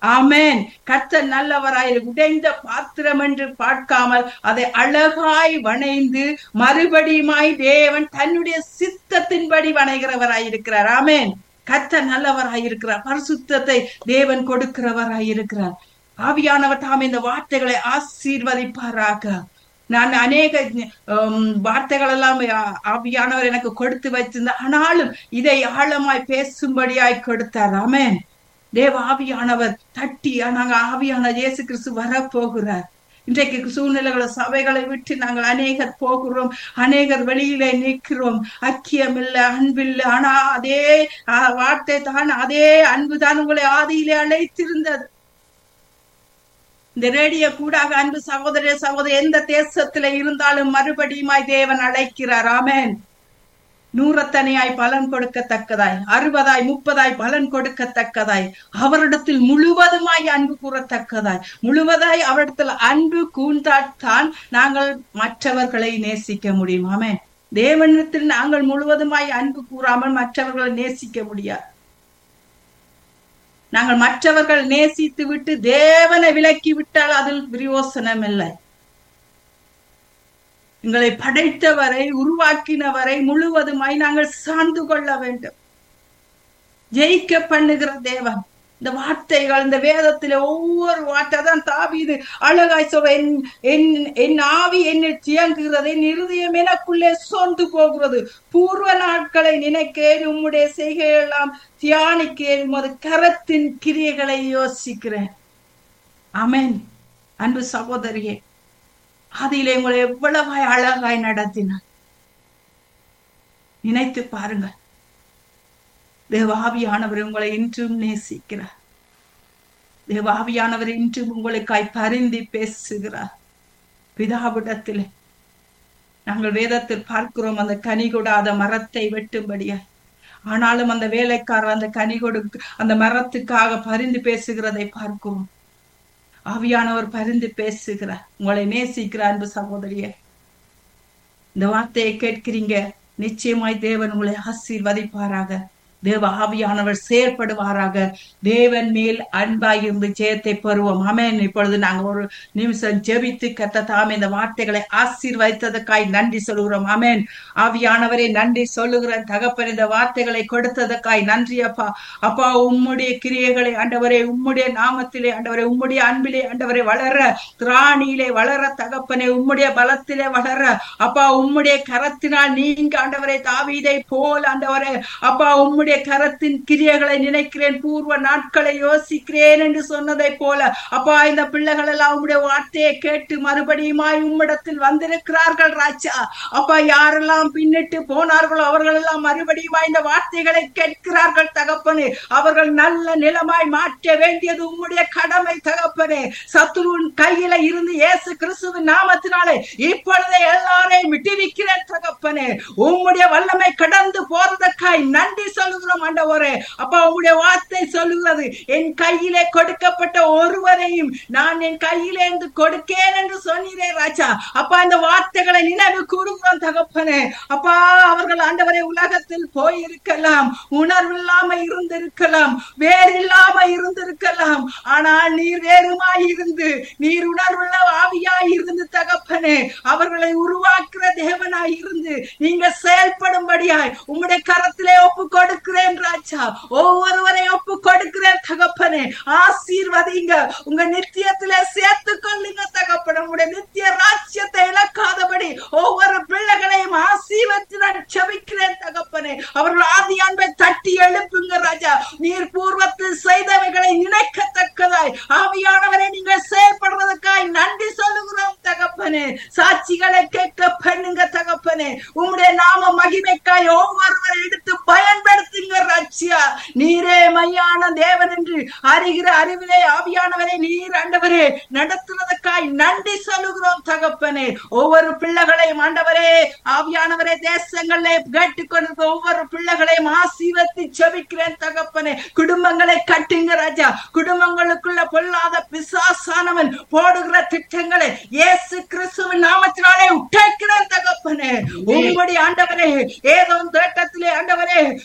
ஆமென் கர்த்தர் நல்லவராய் உடைந்த பாத்திரம் என்று பார்க்காமல் அதை அழகாய் வணைந்து மறுபடியுமாய் தேவன் தன்னுடைய சித்தத்தின்படி வணைகிறவராய் இருக்கிறார் ஆமென் கர்த்தர் நல்லவராய் இருக்கிறார் பரிசுத்தத்தை தேவன் கொடுக்கிறவராய் இருக்கிறார் ஆவியானவர் தாம் இந்த வார்த்தைகளை ஆசீர்வதிப்பாராக நான் அநேக உம், வார்த்தைகள் எல்லாம் ஆ- ஆவியானவர் எனக்கு கொடுத்து வைத்திருந்த ஆனாலும் இதை ஆழமாய் பேசும்படியாய் கொடுத்தார் ஆமென் தேவ ஆவியானவர் தட்டி நாங்க ஆவியான இயேசு கிறிஸ்து வரப்போகிறார் இன்றைக்கு சூழ்நிலைகளை சபைகளை விட்டு நாங்கள் அநேகர் போகிறோம் அநேகர் வெளியிலே நிற்கிறோம் ஐக்கியம் இல்ல அன்பில்லை ஆனா அதே ஆ, வார்த்தை தான் அதே அன்பு தான் உங்களை ஆதியிலே அழைத்திருந்தது இந்த ரேடியோ கூடாக அன்பு சகோதர சகோதரி எந்த தேசத்துல இருந்தாலும் மறுபடியுமாய் தேவன் அழைக்கிறார் ஆமென் நூறத்தனையாய் பலன் கொடுக்கத்தக்கதாய் அறுபதாய் முப்பதாய் பலன் கொடுக்கத்தக்கதாய் அவரிடத்தில் முழுவதுமாய் அன்பு கூறத்தக்கதாய் முழுவதாய் அவரிடத்தில் அன்பு கூர்ந்தால்தான் நாங்கள் மற்றவர்களை நேசிக்க முடியும் ஆமென் தேவனிடத்தில் நாங்கள் முழுவதுமாய் அன்பு கூறாமல் மற்றவர்களை நேசிக்க முடியாது நாங்கள் மற்றவர்கள் நேசித்து விட்டு தேவனை விலக்கி விட்டால் அதில் பிரயோசனம் இல்லை எங்களை படைத்தவரை உருவாக்கினவரை முழுவதுமாய் நாங்கள் சார்ந்து கொள்ள வேண்டும் ஜெயிக்க பண்ணுகிற தேவன் இந்த வார்த்தைகள் இந்த வேதத்திலே ஒவ்வொரு வார்த்தை தான் தாவீது அழகாய் சொல்ற என் என் என் ஆவி என்னில் தியங்குகிறது என் இருதயம் எனக்குள்ளே சோர்ந்து போகிறது பூர்வ நாட்களை நினைக்கேன் உம்முடைய செய்கையெல்லாம் தியானிக்கேன் உமது கரத்தின் கிரியைகளை யோசிக்கிறேன் ஆமென் அன்பு சகோதரியே அதிலே உங்களை எவ்வளவாய் அழகாய் நடத்தினார் நினைத்து பாருங்கள் தேவாவியானவர் உங்களை இன்றும் நேசிக்கிறார் தேவாவியானவர் இன்றும் உங்களுக்காய் பரிந்து பேசுகிறார் பிதாவிடத்திலே நாங்கள் வேதத்தில் பார்க்கிறோம் அந்த கனி கொடாத மரத்தை வெட்டும்படியாய் ஆனாலும் அந்த வேலைக்காரர் அந்த கனி கொடு அந்த மரத்துக்காக பரிந்து பேசுகிறதை பார்க்கிறோம் ஆவியானவர் பரிந்து பேசுகிறார் உங்களை நேசிக்கிறார் அன்பு சகோதரியே இந்த வார்த்தையை கேட்கிறீங்க நிச்சயமாய் தேவன் உங்களை ஆசீர்வதிப்பாராக தேவ ஆவியானவர் செயற்படுவாராக தேவன் மேல் அன்பாய் இருந்து ஜெயத்தை பெறுவோம் ஆமென் இப்பொழுது நாங்க ஒரு நிமிஷம் ஜெபித்து கத்த தாமே இந்த வார்த்தைகளை ஆசீர்வதித்ததுக்காய் நன்றி சொல்லுகிறோம் ஆமென் ஆவியானவரே நன்றி சொல்லுகிறேன் தகப்பன் இந்த வார்த்தைகளை கொடுத்ததுக்காய் நன்றி அப்பா அப்பா உம்முடைய கிரியைகளை ஆண்டவரே உம்முடைய நாமத்திலே ஆண்டவரே உம்முடைய அன்பிலே ஆண்டவரே வளர திராணியிலே வளர தகப்பனே உம்முடைய பலத்திலே வளர அப்பா உம்முடைய கரத்தினால் நீங்க ஆண்டவரே தாவீதை போல் ஆண்டவரே அப்பா உம்முடைய கரத்தின் கிரியைகளை நினைக்கிறேன் பூர்வ நாட்களை யோசிக்கிறேன் என்று சொன்னதை போல அப்பா இந்த பிள்ளைகள் எல்லாம் உம்முடைய வார்த்தையை கேட்டு மறுபடியுமாய் உம்மிடத்தில் வந்திருக்கிறார்கள் ராஜா அப்பா யாரெல்லாம் பின்னிட்டு போனார்களோ அவர்கள் எல்லாம் மறுபடியுமாய் இந்த வார்த்தைகளை கேட்கிறார்கள் தகப்பனே அவர்கள் நல்ல நிலமாய் மாற்ற வேண்டியது உம்முடைய கடமை தகப்பனே சத்துருவின் கையில இருந்து இயேசு கிறிஸ்துவின் நாமத்தினாலே இப்பொழுதே எல்லாரையும் விட்டுவிக்கிறேன் தகப்பனே உம்முடைய வல்லமை கடந்து போறதற்காய் நன்றி சொல்லுகிறோம் ஆண்டவரே அப்பா உம்முடைய வார்த்தை சொல்லுகிறது என் கையிலே கொடுக்கப்பட்ட ஒருவரையும் நான் என் கையிலே இருந்து கொடுக்கேன் என்று சொன்னீரே ராஜா அப்பா இந்த வார்த்தைகளை நினைவு கூறுகிறோம் தகப்பனே அப்பா அவர்கள் ஆண்டவரை உலகத்தில் போயிருக்கலாம் உணர்வில்லாம இருந்திருக்கலாம் வேறில்லாம இருந்திருக்கலாம் ஆனால் நீர் வேறுமாய் இருந்து நீர் உணர்வுள்ள ஆவியாய் இருந்து தகப்பனே அவர்களை உருவாக்குற தேவனாய் இருந்து நீங்க செயல்படும்படியாய் உம்முடைய கரத்திலே ஒப்பு கொடுக்கிறேன் ராஜா ஒவ்வொருவரை ஒப்பு கொடுக்கிறேன் தகப்பனே ஆசீர்வதிங்க உங்க நித்தியத்திலே சேர்த்து கொள்ளுங்க தகப்பனே உங்களுடைய நித்திய ராஜ்யத்தை இழக்காதபடி ஒவ்வொரு பிள்ளைகளையும் ஆசீர்வத்தினால் செபிக்கிறேன் தகப்பனே அவர்கள் ஆதி அன்பை தட்டி எழுப்புங்க ராஜா நீர் பூர்வத்தில் செய்தவைகளை நினைக்கத்தக்கதாய் ஆவியானவரை நீங்கள் செயல்படுவதற்காய் நன்றி சொல்லுகிறோம் தகப்பனே சாட்சிகளை கேட்க பண்ணுங்க தகப்பனே உம்முடைய நாம மகிமைக்காய் ஒவ்வொருவரை எடுத்து பயன்படுத்துங்க ராஜ்யா நீரே மையான தேவன் என்று அறிகிற அறிவிலே ஆவியானவரை நீர் ஆண்டவரே நடத்துவதற்காய் நன்றி சொல்லுகிறோம் தகப்பனே ஒவ்வொரு பிள்ளைகளையும் ஆண்டவரே ஆவியானவரே தேசங்களே கேட்டுக்கொண்டிருக்க ஒவ்வொரு பிள்ளைகளையும் ஆசீர்வத்தி செபிக்கிறேன் தகப்பனே குடும்பங்களை கட்டுங்க ராஜா குடும்பங்களுக்குள்ள பொல்லாத பிசாசானவன் போடுகிற திட்டங்களை இயேசு கிறிஸ்துவின் நாமத்தினாலே உட்டைக்கிறேன் தகப்பனே உங்களுடைய ஆண்டவரே ஏதோ தேட்டத்திலே ஆண்டவரே குடும்ப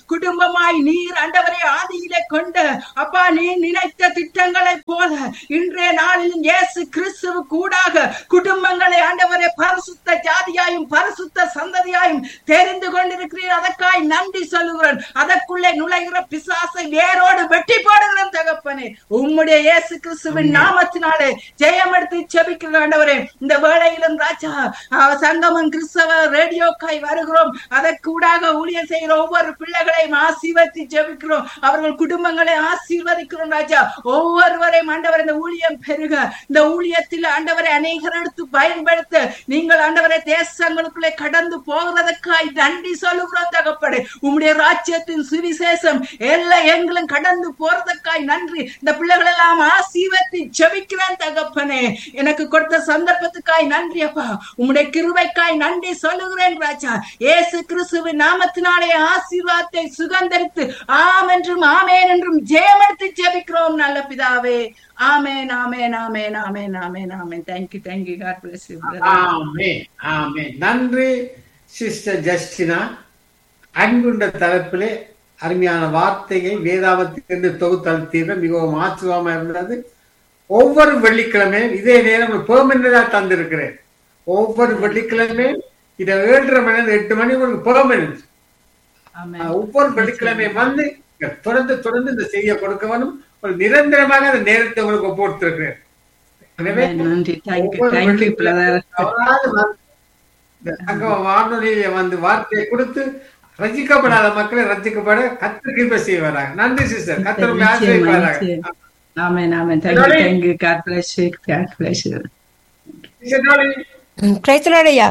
ஆரம்பமாய் நீர் ஆண்டவரை ஆதியிலே கொண்டு அப்பா நீ நினைத்த திட்டங்களைப் போல இன்றைய நாளிலும் இயேசு கிறிஸ்துவ கூடாக குடும்பங்களை ஆண்டவரை பரிசுத்த ஜாதியாயும் பரிசுத்த சந்ததியாயும் தெரிந்து கொண்டிருக்கிறீர் அதற்காய் நன்றி சொல்லுகிறேன் அதற்குள்ளே நுழைகிற பிசாசை வேரோடு வெட்டி போடுகிறேன் தகப்பனே உம்முடைய இயேசு கிறிஸ்துவின் நாமத்தினாலே ஜெயம் எடுத்து செபிக்கிற ஆண்டவரே இந்த வேளையிலும் ராஜா அஹ், சங்கமம் கிறிஸ்தவ ரேடியோக்காய் வருகிறோம் அதற்கூடாக ஊழியர் செய்கிற ஒவ்வொரு பிள்ளைகளையும் ஆசீர்வதித்து ஜெபிக்கிறோம் அவர்கள் குடும்பங்களை ஆசீர்வதிக்கிறோம் ராஜா ஒவ்வொருவரையும் ஆண்டவர் இந்த ஊழியம் பெருக இந்த ஊழியத்தில் ஆண்டவரை அநேகர் எடுத்து பயன்படுத்த நீங்கள் ஆண்டவரை தேசங்களுக்குள்ளே கடந்து போகிறதற்காய் நன்றி சொல்லுகிறோம் தகப்படு உம்முடைய ராஜ்யத்தின் சுவிசேஷம் எல்லா எங்களும் கடந்து போறதற்காய் நன்றி இந்த பிள்ளைகள் எல்லாம் ஆசீர்வதி ஜெபிக்கிறேன் தகப்பனே எனக்கு கொடுத்த சந்தர்ப்பத்துக்காய் நன்றி அப்பா உம்முடைய கிருபைக்காய் நன்றி சொல்லுகிறேன் ராஜா இயேசு கிறிஸ்துவின் நாமத்தினாலே ஆசீர்வாதத்தை சுகந்தரித்து ஆம் என்றும் ஆமேன் என்றும் ஜெயமெடுத்து ஜெபிக்கிறோம் நல்ல பிதாவே ஆமேன் ஆமேன் ஆமேன் ஆமேன் ஆமேன் ஆமேன் thank you thank you God bless you ஆமென் ஆமென் நன்றி சிஸ்டர் ஜஸ்டினா அன்புண்ட தலைப்பிலே அருமையான வார்த்தையை வேதாவத்திலிருந்து தொகுத்தளித்தீர்கள் மிகவும் ஆச்சரியமா இருந்தது ஒவ்வொரு வெள்ளிக்கிழமையும் இதே நேரம் பெர்மனண்டா தந்திருக்கிறேன் ஒவ்வொரு வெள்ளிக்கிழமையும் இதை ஏழரை மணி நேரம் எட்டு மணி உங்களுக்கு பெர்மனன்ட் ஆமென் ஒவ்வொரு வெள்ளிக்கிழமையும் வந்து இங்க தொடர்ந்து தொடர்ந்து இந்த செய்தியை கொடுக்க வேணும் ஒரு நிரந்தரமாக அந்த நேரத்தை உங்களுக்கு ஒப்புடுத்திருக்கிறேன் எனவே ஆமென். நன்றி தேங்க்யூ ஒவ்வொரு தேங்க்யூ வெள்ளிக்கிழமையும் பிரதர் தவறாது வந்து இந்த சங்கம வானொலியில வந்து வார்த்தையை கொடுத்து ரசிக்கப்படாத மக்களை ரசிக்கப்பட கத்து கிருபை செய்வாராங்க நன்றி சிஸ்டர் கத்தர் உங்களை நிச்சயமா, ஆசீர்வதிப்பாராங்க நிச்சயம். ஆமென் ஆமென் thank you Darling. Thank you God bless you God bless you sister Dolly, பிரைத்தலாடையா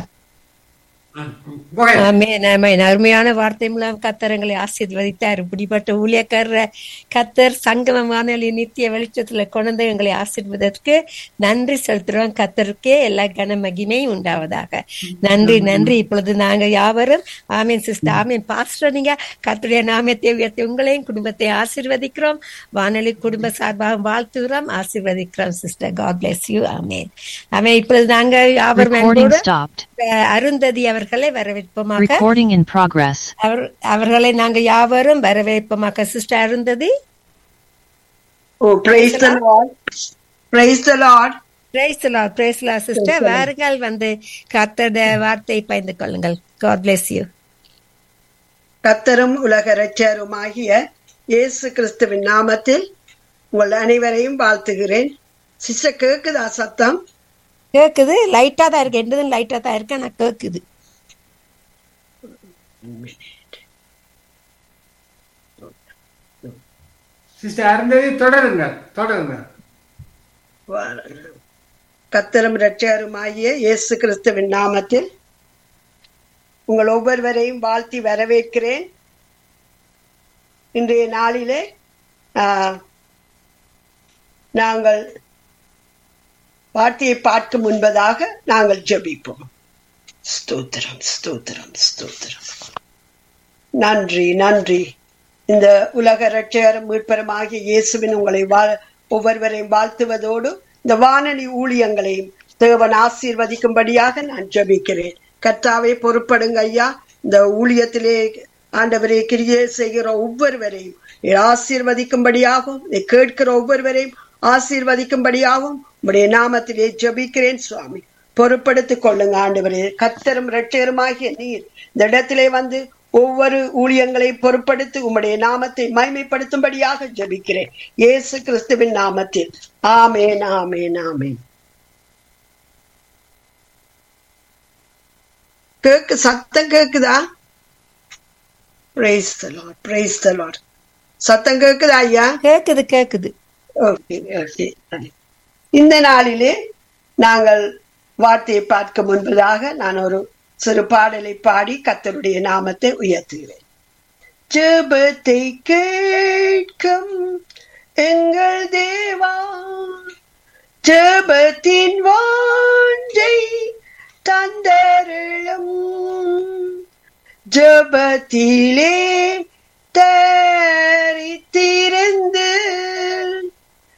go ahead. ஆமென் ஆமென் அருமையான வார்த்தை மூலம் கத்தரங்களை ஆசீர்வதித்தார் இப்படிப்பட்ட ஊழியக்காரர கத்தர் சங்கம வானொலி நித்திய வெளிச்சத்துல கொண்டு எங்களை ஆசீர்வதற்கு நன்றி செலுத்துறோம் கத்தருக்கே எல்லா கன மகிமையும் உண்டாவதாக நன்றி நன்றி இப்பொழுது நாங்க யாவரும் ஆமீன் சிஸ்டர் ஆமீன் பாஸ்டர் நீங்க கத்தருடைய நாமத்தை உயர்த்தி உங்களையும் குடும்பத்தை ஆசீர்வதிக்கிறோம் வானொலி குடும்ப சார்பாக வாழ்த்துகிறோம் ஆசீர்வதிக்கிறோம் சிஸ்டர் காட் பிளஸ் யூ ஆமேன் ஆமென் இப்பொழுது நாங்க யாவரும் Recording அன்போடு stopped. அஹ் அருந்ததி அவர்களை வரவேற்போமாக Recording in progress. அவர் அவர்களை நாங்க யாவரும் வரவேற்போமாக sister Arundhati Oh, praise the Lord. Praise the Lord. பிரேஸ்லா பிரேஸ்லா சிஸ்டர் வாருங்கள் வந்து கத்தட வார்த்தை பயந்து கொள்ளுங்கள் காட் பிளஸ் யூ கத்தரும் உலக ரட்சருமாகிய இயேசு கிறிஸ்துவின் நாமத்தில் உங்கள் அனைவரையும் வாழ்த்துகிறேன் சிஸ்டர் கேக்குதா சத்தம் கேக்குது லைட்டா தான் இருக்கு என்னதும் லைட்டா தான் இருக்கு ஆனா கேக்குது சிஸ்டர் அருந்ததி தொடருங்க தொடருங்க கத்தரும் ரட்சருமாகிய இயேசு கிறிஸ்துவின் நாமத்தில் உங்கள் ஒவ்வொருவரையும் வாழ்த்தி வரவேற்கிறேன் இன்றைய நாளிலே ஆஹ், நாங்கள் வார்த்தையை பார்க்க முன்பதாக நாங்கள் ஜெபிப்போம் ஸ்தோத்திரம் ஸ்தோத்திரம் ஸ்தோத்திரம் நன்றி நன்றி இந்த உலக ரட்சகரும் மீட்பருமாகிய இயேசுவின் உங்களை வா- ஒவ்வொருவரையும் வாழ்த்துவதோடு இந்த வானொலி ஊழியங்களையும் தேவன் ஆசீர்வதிக்கும்படியாக நான் ஜெபிக்கிறேன் கர்த்தாவே பொறுப்படுங்க ஐயா இந்த ஊழியத்திலே ஆண்டவரே கிரியை செய்கிற ஒவ்வொருவரையும் நீர் ஆசீர்வதிக்கும்படியாகவும் நீ கேட்கிற ஒவ்வொருவரையும் ஆசீர்வதிக்கும்படியாகவும் உம்முடைய நாமத்திலே ஜெபிக்கிறேன் சுவாமி பொறுப்படுத்திக் கொள்ளுங்க ஆண்டவரே கத்தரும் இரட்சகருமாகிய நீர் இந்த இடத்திலே வந்து ஒவ்வொரு ஊழியங்களையும் பொறுப்படுத்தி உம்முடைய நாமத்தை மைமைப்படுத்தும்படியாக ஜெபிக்கிறேன் இயேசு கிறிஸ்துவின் நாமத்தில் ஆமேன் ஆமேன் ஆமேன் கேக்கு சத்தம் கேக்குதா praise the Lord praise the Lord சத்தம் கேக்குதா ஐயா கேக்குது கேக்குது ஓகே ஓகே இந்த நாளிலே நாங்கள் வார்த்தையை பார்க்க முன்பதாக நான் ஒரு சிறு பாடலை பாடி கத்தருடைய நாமத்தை உயர்த்துகிறேன் ஜெபத்தை கேட்கும் எங்கள் தேவா ஜெபத்தின் வாஞ்சை தந்தருளும் ஜெபத்திலே த